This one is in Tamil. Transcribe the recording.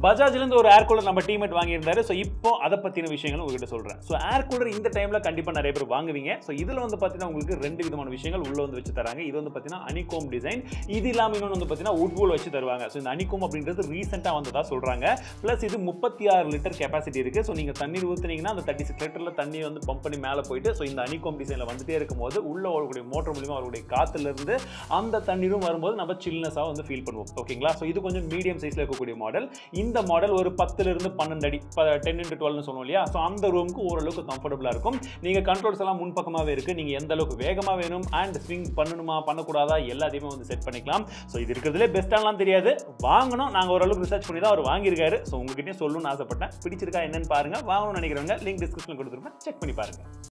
பஜாஜ்லேருந்து ஒரு ஏர் கூலர் நம்ம டீமேட் வாங்கியிருந்தாரு ஸோ இப்போ அதை பற்றின விஷயங்களும் உங்ககிட்ட சொல்கிறேன் ஸோ ஏர் கூலர் இந்த டைமில் கண்டிப்பாக நிறைய பேர் வாங்குவீங்க ஸோ இதில் வந்து பார்த்தீங்கன்னா உங்களுக்கு ரெண்டு விதமான விஷயங்கள் உள்ளே வந்து வச்சு தராங்க இது வந்து பார்த்தீங்கன்னா அனிகோம் டிசைன் இது இல்லாமல் இன்னொன்று வந்து பார்த்தீங்கன்னா உட்போல் வச்சு தருவாங்க ஸோ இந்த அனிகோம் அப்படின்றது ரீசெண்டாக வந்ததா சொல்கிறாங்க ப்ளஸ் இது முப்பத்தி ஆறு லிட்டர் கெப்பாசிட்டி இருக்குது ஸோ நீங்கள் தண்ணீர் ஊற்றுனீங்கன்னா அந்த தேர்ட்டி சிக்ஸ் லிட்டரில் தண்ணி வந்து பம்ப் பண்ணி மேலே போயிட்டு ஸோ இந்த அனிகோம் டிசைனில் வந்துட்டே இருக்கும்போது உள்ள வரக்கூடிய மோட்டர் மூலியமாக வரக்கூடிய காற்றுலேருந்து அந்த தண்ணீரும் வரும்போது நம்ம சில்னஸாக வந்து ஃபீல் பண்ணுவோம் ஓகேங்களா ஸோ இது கொஞ்சம் மீடியம் சைஸில் இருக்கக்கூடிய மாடல் இந்த மாடல் ஒரு பத்துலேருந்து பன்னெண்டு அடி டென் இன்ட்டு டுவெல்னு சொல்லுவோம் இல்லையா ஸோ அந்த ரூமுக்கு ஓரளவுக்கு கம்ஃபர்டபுளாக இருக்கும் நீங்கள் கண்ட்ரோல்ஸ் எல்லாம் முன்பக்கமாகவே இருக்குது நீங்கள் எந்த அளவுக்கு வேகமாக வேணும் அண்ட் ஸ்விங் பண்ணணுமா பண்ணக்கூடாதா எல்லாத்தையுமே வந்து செட் பண்ணிக்கலாம் ஸோ இது இருக்கிறதுலே பெஸ்ட்டாலாம் தெரியாது வாங்கணும் நாங்கள் ஓரளவுக்கு ரிசர்ச் பண்ணி தான் அவர் வாங்கியிருக்காரு ஸோ உங்ககிட்டயும் சொல்லணும்னு ஆசைப்பட்டேன் பிடிச்சிருக்கா என்னன்னு பாருங்க வாங்கணும்னு நினைக்கிறவங்க லிங்க் டிஸ்கிரிப்ஷனில் கொடுத்துருப்பேன் செக் பண்ணி பாருங்க